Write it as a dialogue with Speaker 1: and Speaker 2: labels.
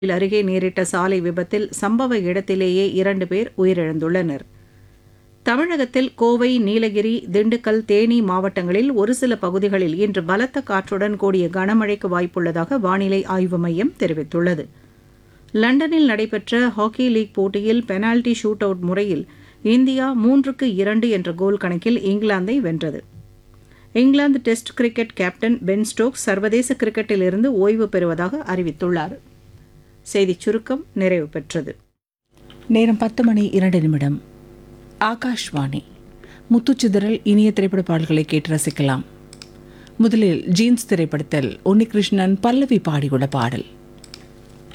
Speaker 1: அருகே நேரிட்ட சாலை விபத்தில் சம்பவ இடத்திலேயே இரண்டு பேர் உயிரிழந்துள்ளனர் தமிழகத்தில் கோவை நீலகிரி திண்டுக்கல் தேனி மாவட்டங்களில் ஒரு சில பகுதிகளில் இன்று பலத்த காற்றுடன் கூடிய கனமழைக்கு வாய்ப்புள்ளதாக வானிலை ஆய்வு மையம் தெரிவித்துள்ளது லண்டனில் நடைபெற்ற ஹாக்கி லீக் போட்டியில் பெனால்டி ஷூட் அவுட் முறையில் இந்தியா மூன்றுக்கு இரண்டு என்ற கோல் கணக்கில் இங்கிலாந்தை வென்றது இங்கிலாந்து test cricket captain Ben Stokes சர்வதேச கிரிக்கெட்டிலிருந்து ஓய்வு பெறுவதாக அறிவித்துள்ளார் செய்திச் சுருக்கம் நிறைவு பெற்றது
Speaker 2: நேரம் பத்து மணி இரண்டு நிமிடம் ஆகாஷ்வாணி முத்துச்சிதறல் இனிய திரைப்பட பாடல்களை கேட்டு ரசிக்கலாம் முதலில் ஜீன்ஸ் திரைப்படத்தில் உன்னிகிருஷ்ணன் பல்லவி பாடியுள்ள பாடல்